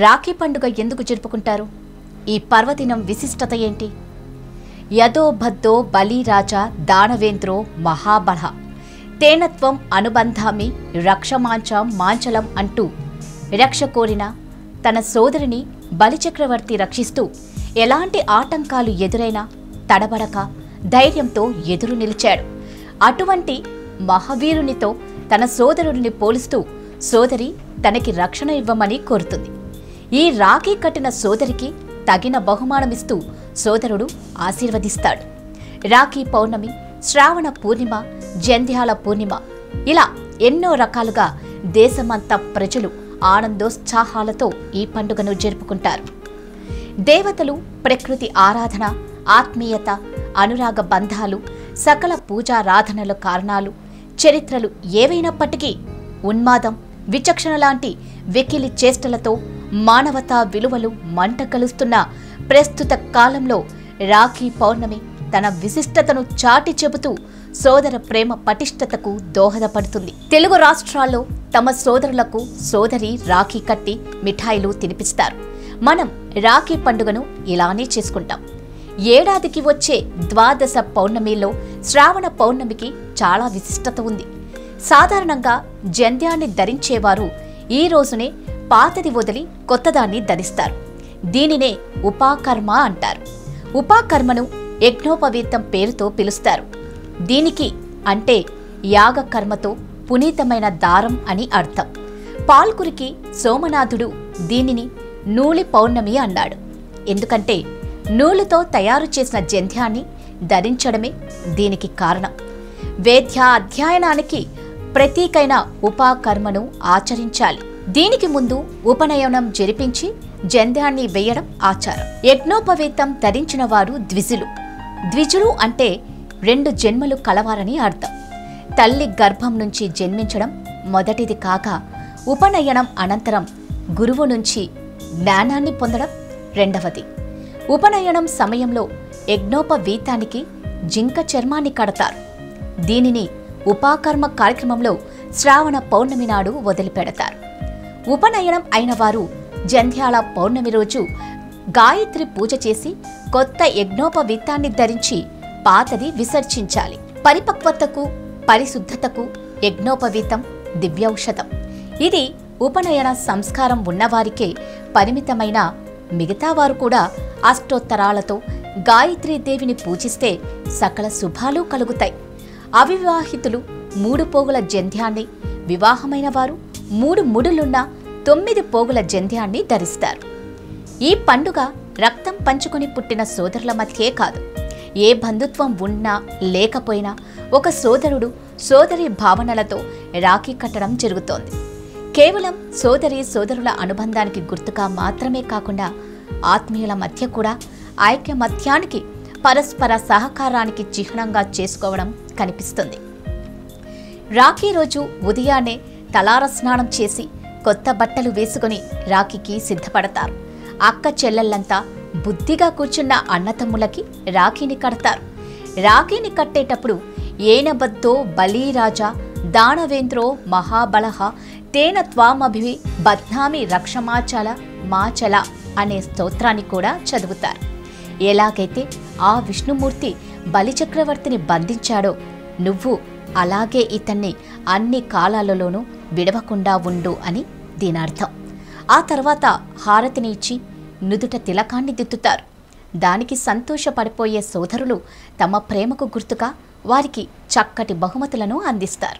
రాఖీ పండుగ ఎందుకు జరుపుకుంటారు ఈ పర్వదినం విశిష్టత ఏంటి యదో భద్దో బలిరాజా దానవేంద్రో మహాబల తేనత్వం అనుబంధామి రక్షమాంచం మాంచలం అంటూ రక్ష కోరిన తన సోదరిని బలిచక్రవర్తి రక్షిస్తూ ఎలాంటి ఆటంకాలు ఎదురైనా తడబడక ధైర్యంతో ఎదురు నిలిచాడు అటువంటి మహావీరునితో తన సోదరుడిని పోలుస్తూ సోదరి తనకి రక్షణ ఇవ్వమని కోరుతుంది ఈ రాఖీ కట్టిన సోదరికి తగిన బహుమానమిస్తూ సోదరుడు ఆశీర్వదిస్తాడు రాఖీ పౌర్ణమి శ్రావణ పూర్ణిమ జంధ్యాల పూర్ణిమ ఇలా ఎన్నో రకాలుగా దేశమంతా ప్రజలు ఆనందోత్సాహాలతో ఈ పండుగను జరుపుకుంటారు దేవతలు ప్రకృతి ఆరాధన ఆత్మీయత అనురాగ బంధాలు సకల పూజారాధనల కారణాలు చరిత్రలు ఏవైనప్పటికీ ఉన్మాదం విచక్షణ లాంటి వెకిలి చేష్టలతో మానవతా విలువలు మంట కలుస్తున్న ప్రస్తుత కాలంలో రాఖీ పౌర్ణమి తన విశిష్టతను చాటి చెబుతూ సోదర ప్రేమ పటిష్టతకు దోహదపడుతుంది తెలుగు రాష్ట్రాల్లో తమ సోదరులకు సోదరి రాఖీ కట్టి మిఠాయిలు తినిపిస్తారు మనం రాఖీ పండుగను ఇలానే చేసుకుంటాం ఏడాదికి వచ్చే ద్వాదశ పౌర్ణమిలో శ్రావణ పౌర్ణమికి చాలా విశిష్టత ఉంది సాధారణంగా జంధ్యాన్ని ధరించేవారు ఈ రోజునే పాతది వదిలి కొత్తదాన్ని ధరిస్తారు దీనినే ఉపాకర్మ అంటారు ఉపాకర్మను యజ్ఞోపవీతం పేరుతో పిలుస్తారు దీనికి అంటే యాగకర్మతో పునీతమైన దారం అని అర్థం పాల్కురికి సోమనాథుడు దీనిని నూలి పౌర్ణమి అన్నాడు ఎందుకంటే నూలుతో తయారు చేసిన జంధ్యాన్ని ధరించడమే దీనికి కారణం వేద్య అధ్యయనానికి ప్రతీకైన ఉపాకర్మను ఆచరించాలి దీనికి ముందు ఉపనయనం జరిపించి జంధ్యాన్ని వేయడం ఆచారం యజ్ఞోపవేతం ధరించిన వారు ద్విజులు ద్విజులు అంటే రెండు జన్మలు కలవారని అర్థం తల్లి గర్భం నుంచి జన్మించడం మొదటిది కాక ఉపనయనం అనంతరం గురువు నుంచి జ్ఞానాన్ని పొందడం రెండవది ఉపనయనం సమయంలో యజ్ఞోపవీతానికి జింక చర్మాన్ని కడతారు దీనిని ఉపాకర్మ కార్యక్రమంలో శ్రావణ పౌర్ణమి నాడు వదిలిపెడతారు ఉపనయనం అయిన వారు జంధ్యాల పౌర్ణమి రోజు గాయత్రి పూజ చేసి కొత్త యజ్ఞోపవీతాన్ని ధరించి పాతది విసర్జించాలి పరిపక్వతకు పరిశుద్ధతకు యజ్ఞోపవీతం దివ్యౌషధం ఇది ఉపనయన సంస్కారం ఉన్నవారికే పరిమితమైన మిగతా వారు కూడా అష్టోత్తరాలతో గాయత్రీదేవిని పూజిస్తే సకల శుభాలు కలుగుతాయి అవివాహితులు మూడు పోగుల జంధ్యాన్ని వివాహమైన వారు మూడు ముడులున్న తొమ్మిది పోగుల జంధ్యాన్ని ధరిస్తారు ఈ పండుగ రక్తం పంచుకొని పుట్టిన సోదరుల మధ్యే కాదు ఏ బంధుత్వం ఉన్నా లేకపోయినా ఒక సోదరుడు సోదరి భావనలతో రాఖీ కట్టడం జరుగుతోంది కేవలం సోదరి సోదరుల అనుబంధానికి గుర్తుగా మాత్రమే కాకుండా ఆత్మీయుల మధ్య కూడా ఐక్యమత్యానికి పరస్పర సహకారానికి చిహ్నంగా చేసుకోవడం కనిపిస్తుంది రాఖీ రోజు ఉదయాన్నే తలార స్నానం చేసి కొత్త బట్టలు వేసుకుని రాఖీకి సిద్ధపడతారు అక్క చెల్లెళ్ళంతా బుద్ధిగా కూర్చున్న అన్నతమ్ములకి రాఖీని కడతారు రాఖీని కట్టేటప్పుడు ఏనబద్దో బలీరాజా దానవేంద్రో మహాబలహ తేన త్వామభి బధ్నామి రక్షమాచల మాచల అనే స్తోత్రాన్ని కూడా చదువుతారు ఎలాగైతే ఆ విష్ణుమూర్తి బలిచక్రవర్తిని బంధించాడో నువ్వు అలాగే ఇతన్ని అన్ని కాలాలలోనూ విడవకుండా ఉండు అని దీనర్థం ఆ తర్వాత హారతిని ఇచ్చి నుదుట తిలకాన్ని దిద్దుతారు దానికి సంతోషపడిపోయే సోదరులు తమ ప్రేమకు గుర్తుగా వారికి చక్కటి బహుమతులను అందిస్తారు